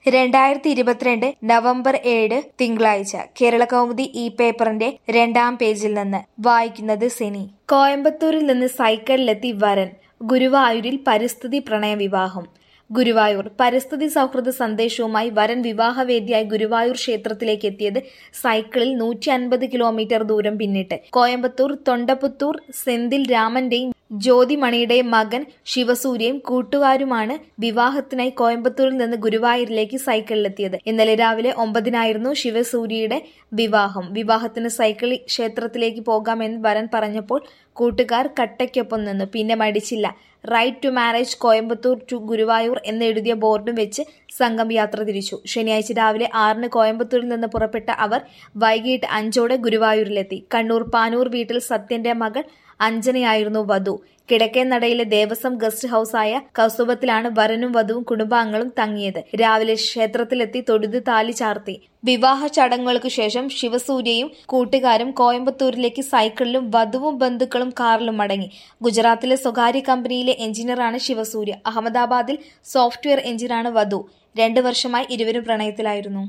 രണ്ടായിരത്തി ഇരുപത്തിരണ്ട് നവംബർ ഏഴ് തിങ്കളാഴ്ച കേരളകൗമുദി ഈ പേപ്പറിന്റെ രണ്ടാം പേജിൽ നിന്ന് വായിക്കുന്നത് സിനി കോയമ്പത്തൂരിൽ നിന്ന് സൈക്കിളിലെത്തി വരൻ ഗുരുവായൂരിൽ പരിസ്ഥിതി പ്രണയ വിവാഹം ഗുരുവായൂർ പരിസ്ഥിതി സൗഹൃദ സന്ദേശവുമായി വരൻ വിവാഹവേദിയായി ഗുരുവായൂർ ക്ഷേത്രത്തിലേക്ക് എത്തിയത് സൈക്കിളിൽ നൂറ്റി അൻപത് കിലോമീറ്റർ ദൂരം പിന്നിട്ട് കോയമ്പത്തൂർ തൊണ്ടപുത്തൂർ സെന്തിൽ രാമന്റെയും ജ്യോതിമണിയുടെയും മകൻ ശിവസൂര്യയും കൂട്ടുകാരുമാണ് വിവാഹത്തിനായി കോയമ്പത്തൂരിൽ നിന്ന് ഗുരുവായൂരിലേക്ക് സൈക്കിളിലെത്തിയത് ഇന്നലെ രാവിലെ ഒമ്പതിനായിരുന്നു ശിവസൂര്യയുടെ വിവാഹം വിവാഹത്തിന് സൈക്കിൾ ക്ഷേത്രത്തിലേക്ക് പോകാമെന്ന് വരൻ പറഞ്ഞപ്പോൾ കൂട്ടുകാർ കട്ടയ്ക്കൊപ്പം നിന്നു പിന്നെ മടിച്ചില്ല right to marriage Coimbatore to Guruvayur എന്നെഴുതിയ ബോർഡും വെച്ച് സംഘം യാത്ര തിരിച്ചു ശനിയാഴ്ച രാവിലെ ആറിന് കോയമ്പത്തൂരിൽ നിന്ന് പുറപ്പെട്ട അവർ വൈകിട്ട് അഞ്ചോടെ ഗുരുവായൂരിലെത്തി കണ്ണൂർ പാനൂർ വീട്ടിൽ സത്യന്റെ മകൾ അഞ്ജനയായിരുന്നു വധു കിഴക്കേനടയിലെ ദേവസ്വം ഗസ്റ്റ് ഹൌസായ കൗസുഭത്തിലാണ് വരനും വധുവും കുടുംബാംഗങ്ങളും തങ്ങിയത് രാവിലെ ക്ഷേത്രത്തിലെത്തി തൊഴുത് താലി ചാർത്തി വിവാഹ ചടങ്ങുകൾക്ക് ശേഷം ശിവസൂര്യയും കൂട്ടുകാരും കോയമ്പത്തൂരിലേക്ക് സൈക്കിളിലും വധുവും ബന്ധുക്കളും കാറിലും മടങ്ങി ഗുജറാത്തിലെ സ്വകാര്യ കമ്പനിയിലെ എഞ്ചിനീയറാണ് ശിവസൂര്യ അഹമ്മദാബാദിൽ സോഫ്റ്റ്വെയർ എഞ്ചിനീയറാണ് വധു രണ്ടു വർഷമായി ഇരുവരും പ്രണയത്തിലായിരുന്നു